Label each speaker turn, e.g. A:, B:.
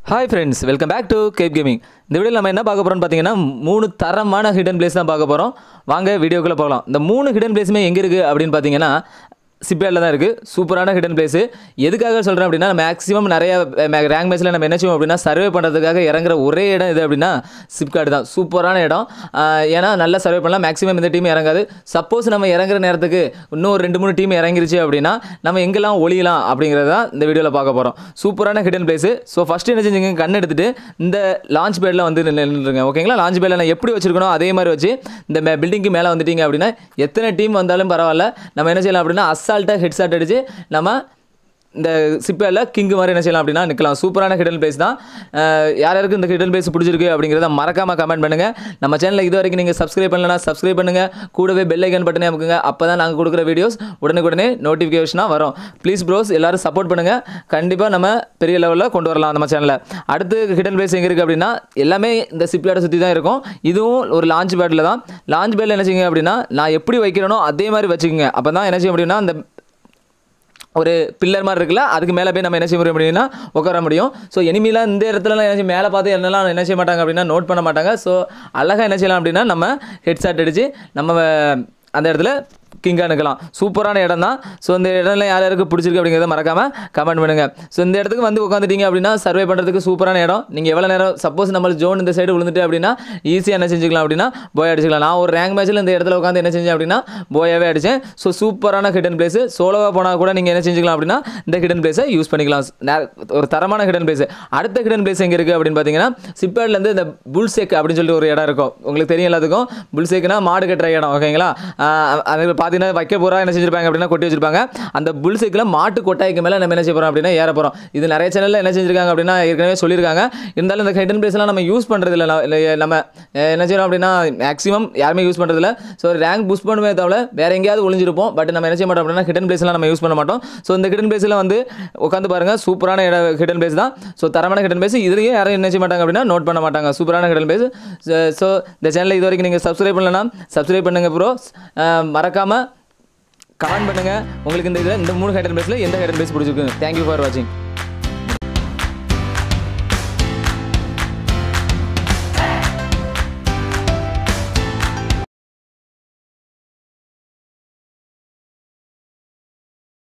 A: hi friends welcome back to cap gaming இந்த வீடியோவில் நம்ம என்ன பார்க்க போகிறோம்னு பார்த்தீங்கன்னா மூணு தரமான ஹிடன் பிளேஸ் தான் பார்க்க போகிறோம் வாங்க வீடியோக்குள்ளே போகலாம் இந்த மூணு ஹிடன் பிளேஸுமே எங்கே இருக்குது அப்படின்னு பார்த்தீங்கன்னா சிப்பியாடில் தான் இருக்குது சூப்பரான ஹிடன் பிளேஸு எதுக்காக சொல்கிறேன் அப்படின்னா மேக்ஸிமம் நிறைய ரேங்க் மேட்ச்சில் நம்ம என்ன செய்வோம் அப்படின்னா சர்வே பண்ணுறதுக்காக இறங்குற ஒரே இடம் எது அப்படின்னா சிப்கார்டு தான் சூப்பரான இடம் ஆஹ் ஏன்னா நல்லா சர்வே பண்ணலாம் மேக்ஸிமம் இந்த டீம் இறங்காது சப்போஸ் நம்ம இறங்குற நேரத்துக்கு இன்னும் ஒரு ரெண்டு மூணு டீம் இறங்கிருச்சு அப்படின்னா நம்ம எங்கெல்லாம் ஒளியலாம் அப்படிங்கிறத தான் இந்த வீடியோவில் பார்க்க போகிறோம் சூப்பரான ஹிடன் பிளேஸு ஸோ ஃபஸ்ட்டு என்ன செஞ்சுங்க கண் எடுத்துட்டு இந்த லான்ச் பேடில் வந்து நின்றுருங்க ஓகேங்களா லான்ச் பேடில் நான் எப்படி வச்சிருக்கணும் அதே மாதிரி வச்சு இந்த பில்டிங்க்கு மேலே வந்துட்டீங்க அப்படின்னா எத்தனை டீம் வந்தாலும் பரவாயில்ல நம்ம என்ன செய்யலாம் அப்படின்னா அசால்ட்டாக ஹெட் ஷாட் அடிச்சு நம்ம இந்த சிப்பேல கிங்கு மாதிரி என்ன செய்யலாம் அப்படின்னா நிற்கலாம் சூப்பரான ஹிடன் பிளேஸ் தான் அஹ் யார் யாருக்கு இந்த ஹிடன் பிளேஸ் பிடிச்சிருக்கு அப்படிங்கிறத மறக்காம கமெண்ட் பண்ணுங்க நம்ம சேனலில் இது வரைக்கும் நீங்கள் சப்ஸ்கிரைப் பண்ணலனா சப்ஸ்கிரைப் பண்ணுங்க கூடவே பெல் ஐக்கன் பட்டனே அமுக்குங்க அப்போ தான் நாங்கள் கொடுக்குற வீடியோஸ் உடனுக்குடனே நோட்டிஃபிகேஷனாக வரும் ப்ளீஸ் ப்ரோஸ் எல்லாரும் சப்போர்ட் பண்ணுங்க கண்டிப்பாக நம்ம பெரிய லெவலில் கொண்டு வரலாம் நம்ம சேனலில் அடுத்து ஹிடன் பிளேஸ் எங்கே இருக்குது அப்படின்னா எல்லாமே இந்த சிப்யார்டை சுற்றி தான் இருக்கும் இதுவும் ஒரு லான்ச் பேட்டில் தான் லான்ச் பேட்டில் என்ன செய்யுங்க அப்படின்னா நான் எப்படி வைக்கிறேனோ அதே மாதிரி வச்சுக்கோங்க அப்போ தான் என்ன செய்ய முடியும்னா அந்த ஒரு பில்லர் மாதிரி இருக்குல்ல அதுக்கு மேலே போய் நம்ம என்ன செய்ய முடியும் அப்படின்னா உட்கார முடியும் ஸோ எனிமிலாம் இந்த இடத்துலலாம் என்ன செய்ய மேலே பார்த்து என்னெல்லாம் என்ன செய்ய மாட்டாங்க அப்படின்னா நோட் பண்ண மாட்டாங்க ஸோ அழகாக என்ன செய்யலாம் அப்படின்னா நம்ம ஹெட்செட் அடித்து நம்ம அந்த இடத்துல கிங்காக நிற்கலாம் சூப்பரான இடம் தான் ஸோ இந்த இடம்ல யார் யாருக்கு பிடிச்சிருக்கு அப்படிங்கிறத மறக்காமல் கமெண்ட் பண்ணுங்கள் ஸோ இந்த இடத்துக்கு வந்து உட்காந்துட்டீங்க அப்படின்னா சர்வே பண்ணுறதுக்கு சூப்பரான இடம் நீங்கள் எவ்வளோ நேரம் சப்போஸ் நம்ம ஜோன் இந்த சைடு விழுந்துட்டு அப்படின்னா ஈஸியாக என்ன செஞ்சுக்கலாம் அப்படின்னா போய் அடிச்சுக்கலாம் நான் ஒரு ரேங்க் மேட்ச்சில் இந்த இடத்துல உட்காந்து என்ன செஞ்சேன் அப்படின்னா போயாவே அடித்தேன் ஸோ சூப்பரான ஹிடன் பிளேஸ் சோலோவாக போனால் கூட நீங்கள் என்ன செஞ்சுக்கலாம் அப்படின்னா இந்த ஹிடன் பிளேஸை யூஸ் பண்ணிக்கலாம் நே- ஒரு தரமான ஹிடன் பிளேஸ் அடுத்த ஹிடன் பிளேஸ் எங்கே இருக்குது அப்படின்னு பார்த்தீங்கன்னா சிப்பேட்லேருந்து இந்த புல்சேக் அப்படின்னு சொல்லிட்டு ஒரு இடம் இருக்கும் உங்களுக்கு தெரியும் எல்லாத்துக்கும் புல்சேக்குனா மாடு கட்டுற இடம் ஓகேங்களா ஆஹ் அது பார்த்தீங்கன்னா வைக்க போகிறா என்ன செஞ்சிருப்பாங்க அப்படின்னா கொட்டி வச்சிருப்பாங்க அந்த புல்சேக்கில் மாட்டு கொட்டாய்க்கு மேலே நம்ம என்ன செய்ய போகிறோம் அப்படின்னா ஏற போகிறோம் இது நிறைய சேனலில் என்ன செஞ்சிருக்காங்க அப்படின்னா ஏற்கனவே சொல்லியிருக்காங்க இருந்தாலும் இந்த ஹிடன் பிளேஸ்லாம் நம்ம யூஸ் பண்ணுறது இல்லை நம்ம- இல்லை, நம்ம அஹ், என்ன செய்யறோம் அப்படின்னா மேக்ஸிமம் யாருமே யூஸ் பண்ணுறதில்ல ஸோ ரேங்க் புஷ் பண்ணுமே தவிர வேற எங்கேயாவது ஒளிஞ்சிருப்போம் பட் நம்ம என்ன செய்ய மாட்டோம் அப்படின்னா ஹிடன் பிளேஸ்லாம் நம்ம யூஸ் பண்ண மாட்டோம் ஸோ இந்த ஹிடன் பிளேஸில் வந்து உட்காந்து பாருங்க சூப்பரான இடம் ஹிடன் பிளேஸ் தான் ஸோ தரமான ஹிடன் பிளேஸ் இதுலேயே யாரும் என்ன செய்ய மாட்டாங்க அப்படின்னா நோட் பண்ண மாட்டாங்க சூப்பரான ஹிடன் பிளேஸ் ஸோ இந்த சேனலை இது வரைக்கும் நீங்கள் சப்ஸ்கிரைப் பண்ணலன்னா சப்ஸ்கிரைப் பண்ணுங்க ப்ரோ மறக்காமல் கமெண்ட் பண்ணுங்கள் உங்களுக்கு இந்த இதில் இந்த மூணு ஹைடன் பிளேஸில் எந்த ஹைடன் பிளேஸ் பிடிச்சிருக்கு தேங்க்யூ ஃபார் வாட்சிங்